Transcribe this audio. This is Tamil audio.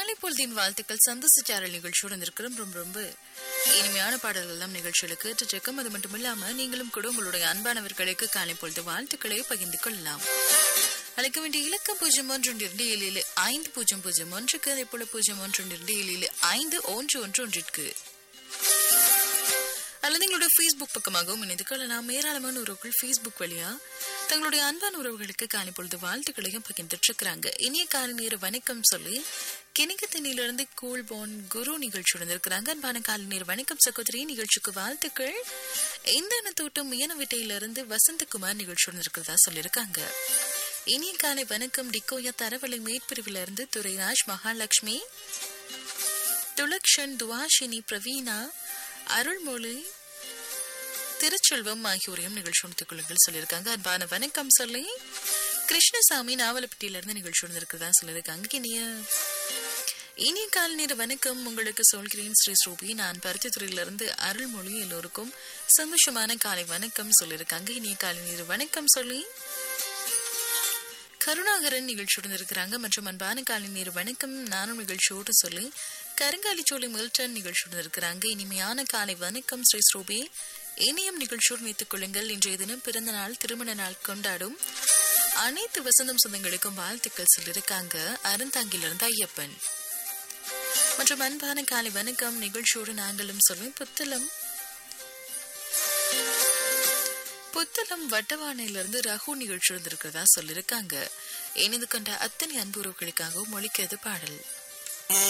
காலை பொழுதின் வாழ்த்துக்கள் சந்தோஷ சாரல் நிகழ்ச்சியோடு இருக்கிறோம் ரொம்ப ரொம்ப இனிமையான பாடல்கள் எல்லாம் நிகழ்ச்சிகளை கேட்டுருக்கோம் அது மட்டும் இல்லாம நீங்களும் கூட உங்களுடைய அன்பானவர்களுக்கு காலை பொழுது வாழ்த்துக்களை பகிர்ந்து கொள்ளலாம் அழைக்க வேண்டிய இலக்கம் பூஜ்ஜியம் ஒன்று ஒன்று இரண்டு ஏழு ஏழு ஐந்து பூஜ்ஜியம் பூஜ்ஜியம் ஒன்றுக்கு அதே போல பூஜ்ஜியம் ஒன்று ஒன்று இரண்டு ஏழு ஏழு ஐந்து ஒன்று ஒன்று ஒன்றிற்கு அல்லது எங்களுடைய ஃபேஸ்புக் பக்கமாகவும் இணைந்து கொள்ளலாம் ஏராளமான உறவுகள் ஃபேஸ்புக் வழியா தங்களுடைய அன்பான உறவுகளுக்கு காலை பொழுது வாழ்த்துக்களையும் பகிர்ந்துட்டு இருக்கிறாங்க இனிய காலை நேர வணக்கம் சொல்லி கிணக்கத்தினிலிருந்து கூல்போன் குரு நிகழ்ச்சியுடன் இருக்கிறாங்க அன்பான காலை நேர வணக்கம் சகோதரி நிகழ்ச்சிக்கு வாழ்த்துக்கள் இந்த தோட்டம் மீனவிட்டையிலிருந்து வசந்தகுமார் நிகழ்ச்சியுடன் இருக்கிறதா சொல்லியிருக்காங்க இனிய காலை வணக்கம் டிக்கோயா தரவலை மேற்பிரிவில இருந்து துரைராஜ் மகாலட்சுமி துலக்ஷன் துவாஷினி பிரவீனா அருள்மொழி திருச்செல்வம் ஆகியோரையும் நிகழ்ச்சி உணர்த்துக் கொள்ளுங்கள் சொல்லியிருக்காங்க அன்பான வணக்கம் சொல்லி கிருஷ்ணசாமி நாவலப்பட்டியில இருந்து நிகழ்ச்சி உணர்ந்திருக்கிறதா சொல்லியிருக்காங்க இனிய இனிய கால நேர வணக்கம் உங்களுக்கு சொல்கிறேன் ஸ்ரீ ஸ்ரூபி நான் பருத்தித்துறையிலிருந்து அருள்மொழி எல்லோருக்கும் சந்தோஷமான காலை வணக்கம் சொல்லியிருக்காங்க இனிய காலை நேர வணக்கம் சொல்லி கருணாகரன் நிகழ்ச்சியுடன் இருக்கிறாங்க மற்றும் அன்பான காலை நேர வணக்கம் நானும் நிகழ்ச்சியோடு சொல்லி கருங்காலிச்சோலை மில்டன் நிகழ்ச்சியுடன் இருக்கிறாங்க இனிமையான காலை வணக்கம் ஸ்ரீ ஸ்ரூபி இனியும் நிகழ்ச்சியோடு வைத்துக் கொள்ளுங்கள் இன்றைய தினம் பிறந்த நாள் திருமண நாள் கொண்டாடும் அனைத்து வசந்தம் சொந்தங்களுக்கும் வாழ்த்துக்கள் சொல்லியிருக்காங்க அருந்தாங்கிலிருந்து ஐயப்பன் மற்றும் அன்பான காலை வணக்கம் நிகழ்ச்சியோடு நாங்களும் சொல்லுவோம் புத்தளம் புத்தளம் வட்டவானையிலிருந்து ரகு நிகழ்ச்சி இருந்திருக்கிறதா சொல்லியிருக்காங்க இணைந்து கொண்ட அத்தனை அன்புறவுகளுக்காகவும் ஒழிக்கிறது பாடல்